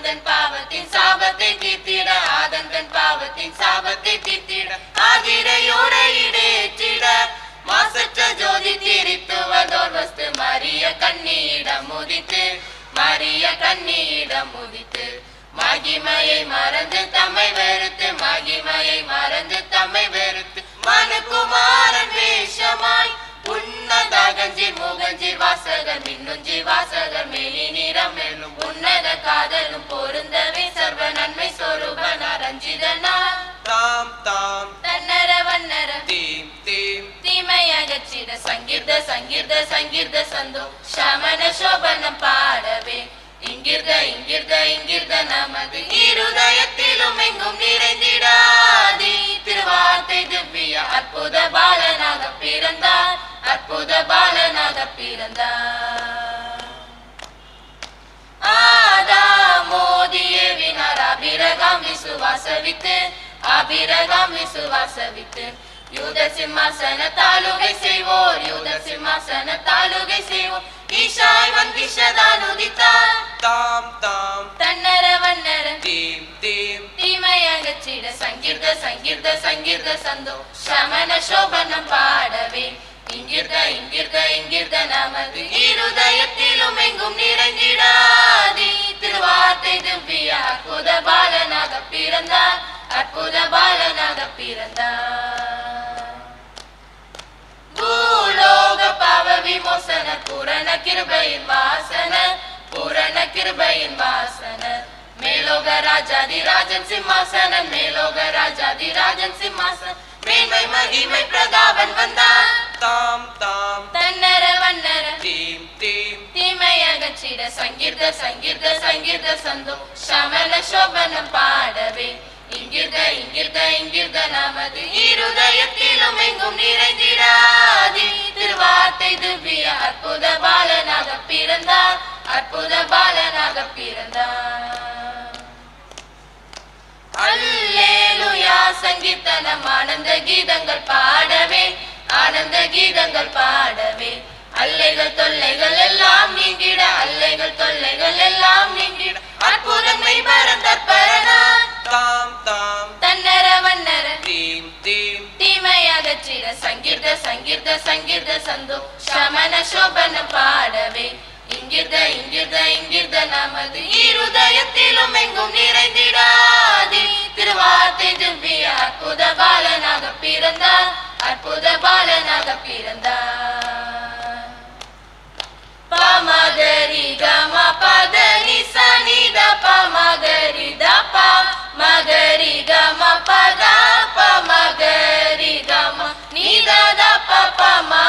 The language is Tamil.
ஆதந்தன் பாவத்தின் சாபத்தை தீர்த்திட ஆதந்தன் பாவத்தின் சாபத்தை தீர்த்திட ஆதிரையோட இடேற்றிட மாசற்ற ஜோதி தீரித்துவதோர் வஸ்து மரிய கண்ணியிடம் முதித்து மரிய கண்ணியிடம் முதித்து மகிமையை மறந்து தம்மை வெறுத்து மகிமையை மறந்து தம்மை வெறுத்து மனுகுமாரன் வேஷமாய் உன்னதகஞ்சிர் முகஞ்சிர் வாசகர் மின்னுஞ்சிர் வாசகர் மேலி நிறம் மேலும் உன்னத காதலும் பொருந்தவே சர்வ நன்மை சொரூபனா ரஞ்சிதனா தாம் தாம் தன்னர வண்ணர தீம் தீம் தீமை அகற்றிட சங்கீர்த சங்கீர்த சங்கீர்த சந்தோ சமண சோபனம் பாடவே இங்கிருந்த இங்கிருந்த இங்கிருந்த நமது இருதயத்திலும் எங்கும் நிறைந்திடாதி திருவார்த்தை திவ்ய அற்புத பாலனாக பிறந்தார் அற்புத பாலனாக பிறந்தார் ஆதாமோதியே வினார் அபிரகாம் விசுவாசவித்து அபிரகாம் விசுவாசவித்து யூத சிம்மாசன தாலுகை செய்வோர் யூத சிம்மாசன தாலுகை செய்வோர் ஈஷாய் வந்திஷதான் உதித்தார் தாம் தாம் தன்னர வண்ணர தீம் தீம் தீமை அகற்றிட சங்கீர்த சங்கீர்த சங்கீர்த சந்தோ சமண சோபனம் பாடவே இங்கிருந்த இங்கிருந்த இங்கிருந்த நமது இருதயத்திலும் எங்கும் நிறைந்திடாதி திருவார்த்தை திவ்ய அற்புத பாலனாக பிறந்தார் அற்புத பாலனாக பிறந்தார் பூலோக பாவ விமோசன பூரண கிருபையின் வாசன பூரண கிருபையின் வாசன மேலோக ராஜாதி ராஜன் சிம்மாசனன் மேலோக ராஜாதி ராஜன் சிம்மாசன் மேன்மை மகிமை பிரதாபன் வந்தான் தாம் தாம் தன்னர வண்ணர தீம் தீம் தீமை அகற்றிட சங்கீர்த சங்கீர்த சங்கீர்த சந்தோ சமண சோபனம் பாடவே இங்கிருந்த இங்கிருந்த இங்கிருந்த நமது இருதயத்திலும் எங்கும் நிறைந்திடாதி திருவார்த்தை திவ்ய அற்புத பாலனாக பிறந்தார் அற்புத பாலனாக பிறந்தார் அல்லேலுயா சங்கீர்த்தனம் ஆனந்த கீதங்கள் பாடவே ஆனந்த கீதங்கள் பாடவே அல்லைகள் தொல்லைகள் எல்லாம் நீங்கிட அல்லைகள் தொல்லைகள் எல்லாம் நீங்கிட அற்புதமை மறந்த பரணா தாம் தாம் தன்னர வண்ணர தீம் தீம் தீமை அகற்றிட சங்கீர்த சங்கீர்த சங்கீர்த சந்தோ சமண சோபன பாடவே இங்கிருந்த இங்கிருந்த இங்கிருந்த நமது இருதயத்திலும் எங்கும் நிறைந்திடாதி திருவார்த்தை திவ்ய அற்புத பாலனாக பிறந்தார் அற்புத பாலனாக பிறந்தார் பமகரி கம பதனி சனித பமகரி தப மகரி கம பத பமகரி கம நித தப பம